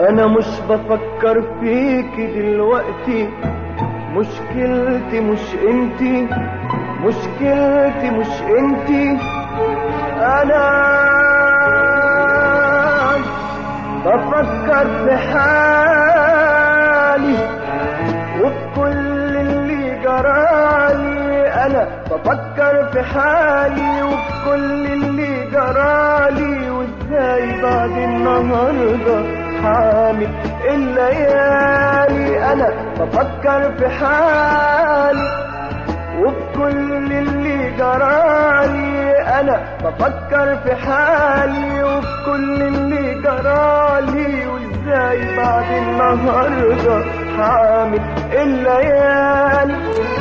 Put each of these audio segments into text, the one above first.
انا مش بفكر فيك دلوقتي مشكلتي مش انتي مشكلتي مش انتي انا بفكر في حالي وبكل اللي جرالي انا بفكر في حالي وبكل اللي جرالي وازاي بعد النهارده حامل الليالي انا بفكر في حالي وبكل اللي جرالي انا بفكر في حالي وبكل اللي جرالي وازاي بعد النهارده حامل الليالي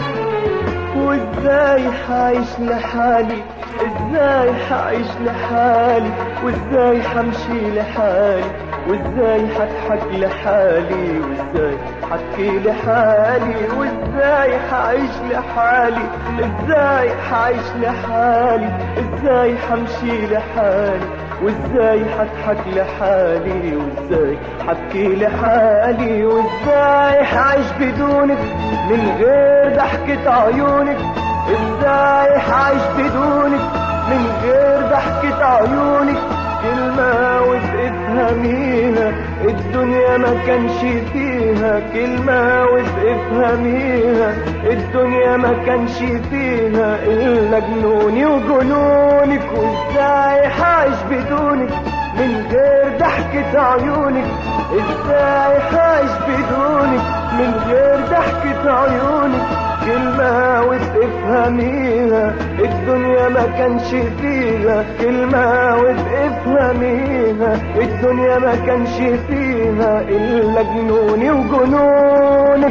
وازاي حعيش لحالي ازاي حعيش لحالي وازاي حمشي لحالي وازاي حضحك لحالي وازاي حكي لحالي وازاي حعيش لحالي ازاي حعيش لحالي ازاي حمشي لحالي وازاي حضحك لحالي وازاي حبكي لحالي وازاي حعيش بدونك من غير ضحكة عيونك ازاي حعيش بدونك من غير ضحكة عيونك كلمة وتفهميها الدنيا ما كانش فيها كلمة وتفهميها الدنيا ما كانش فيها إلا جنوني وجنونك وازاي حعيش بدونك من غير ضحكة عيونك ازاي حعيش بدونك من غير ضحكة عيونك كلمة وتفهميها الدنيا ما كانش فيها كلمة وتفهميها الدنيا ما كانش فيها إلا جنوني وجنونك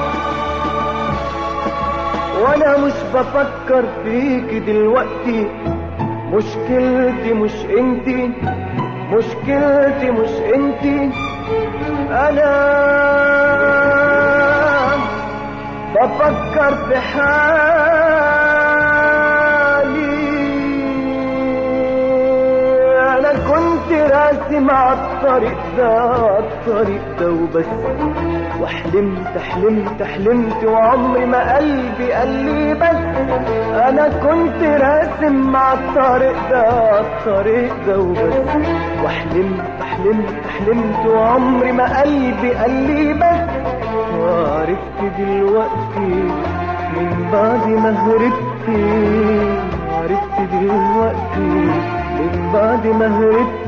وانا مش بفكر فيك دلوقتي مشكلتي مش انتي مشكلتي مش انتي انا بفكر في حالي انا كنت راسم على الطريق ده على الطريق ده وبس وحلمت حلمت حلمت وعمري ما قلبي قال لي بس انا كنت راسم مع الطريق ده على الطريق ده وبس وحلمت حلمت حلمت وعمري ما قلبي قال لي بس وعرفت دلوقتي من بعد ما هربت عرفت دلوقتي من بعد ما هربت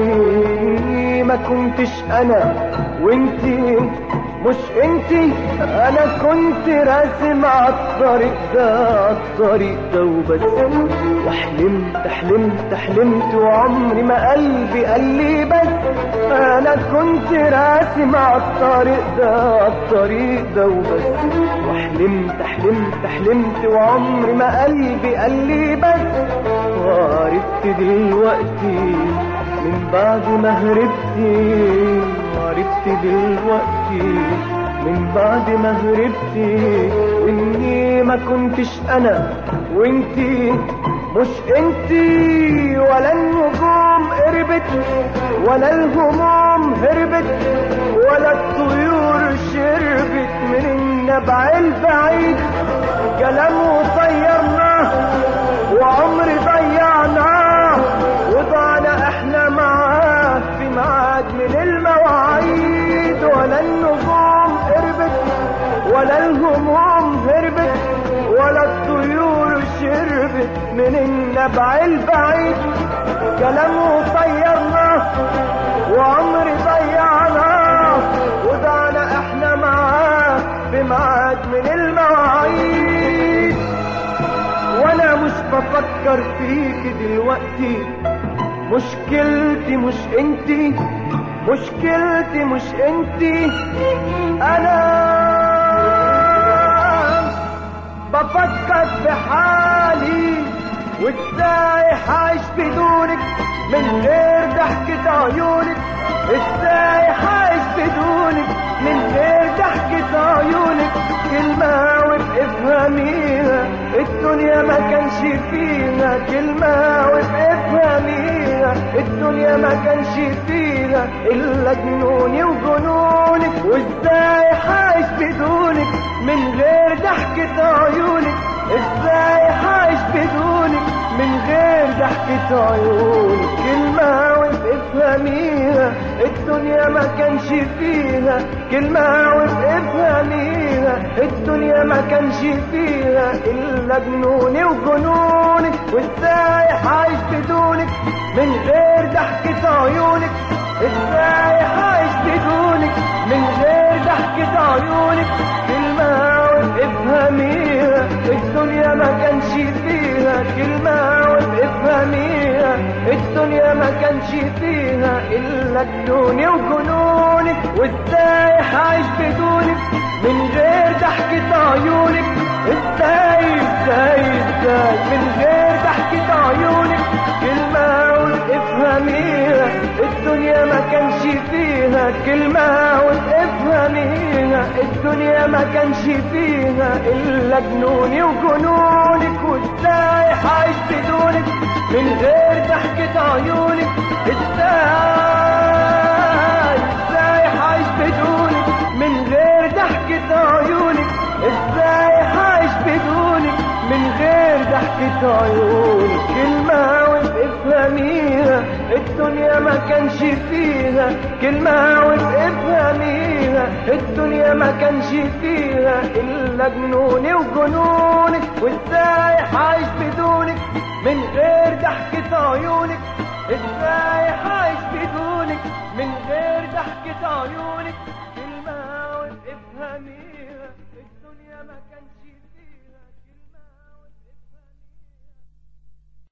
ما كنتش انا وانتي مش انتي انا كنت راسم على الطريق ده على الطريق ده وبس وحلمت حلمت حلمت وعمري ما قلبي قال لي بس انا كنت راسم على الطريق ده على الطريق ده وبس وحلمت حلمت حلمت وعمري ما قلبي قال لي بس وعرفت دلوقتي من بعد ما هربت وعرفت دلوقتي من بعد ما هربت اني ما كنتش انا وانتي مش انتي ولا النجوم قربت ولا الهموم هربت ولا الطيور شربت من النبع البعيد كلام طيرناه وعمر ضيعناه وضعنا احنا معاه في ميعاد من المواعيد ولا النجوم قربت ولا الهموم هربت ولا الطيور شربت من النبع البعيد كلامه طيرناه وعمر ضيعناه وضعنا احنا معاه في ميعاد من المواعيد وانا مش بفكر فيك دلوقتي مشكلتي مش انتي مشكلتي مش انتي انا بفكر في حالي وازاي حعيش بدونك من غير ضحكة عيونك ازاي حعيش بدونك من غير ضحكة عيونك كلمة وبقى افهميها الدنيا ما كانش فيها كلمة وافهميها الدنيا ما كانش فيها إلا جنوني وجنونك وازاي عايش بدونك من غير ضحكة عيونك ازاي عايش بدونك من غير ضحكة عيونك كلمة وافهميها الدنيا ما كانش فيها كلمة وافهميها الدنيا ما كانش فيها إلا جنوني وجنونك وازاي عايش بدونك من غير ضحكة عيونك ازاي عايش بدونك من غير ضحكة عيونك كلمة وافهميها الدنيا ما كانش فيها كلمة وافهميها الدنيا ما كانش فيها إلا جنوني وجنونك وازاي عايش بدونك من غير ضحكة عيونك ازاي ازاي ازاي من غير ضحكة عيونك كلمة وافهميها الدنيا ما كانش فيها كلمة وافهميها الدنيا ما كانش فيها إلا جنوني وجنونك وازاي عايش بدونك من غير ضحكة عيونك ازاي ازاي عايش بدونك من غير ضحكة عيونك ازاي عايش بدونك من غير ضحكة عيونك كلمة وافهميها الدنيا ما كانش فيها كلمة وافهميها الدنيا ما كانش فيها إلا جنوني وجنونك وازاي عايش بدونك من غير ضحكة عيونك ازاي عايش بدونك من غير ضحكة عيونك كلمة وافهميها الدنيا ما كانش فيها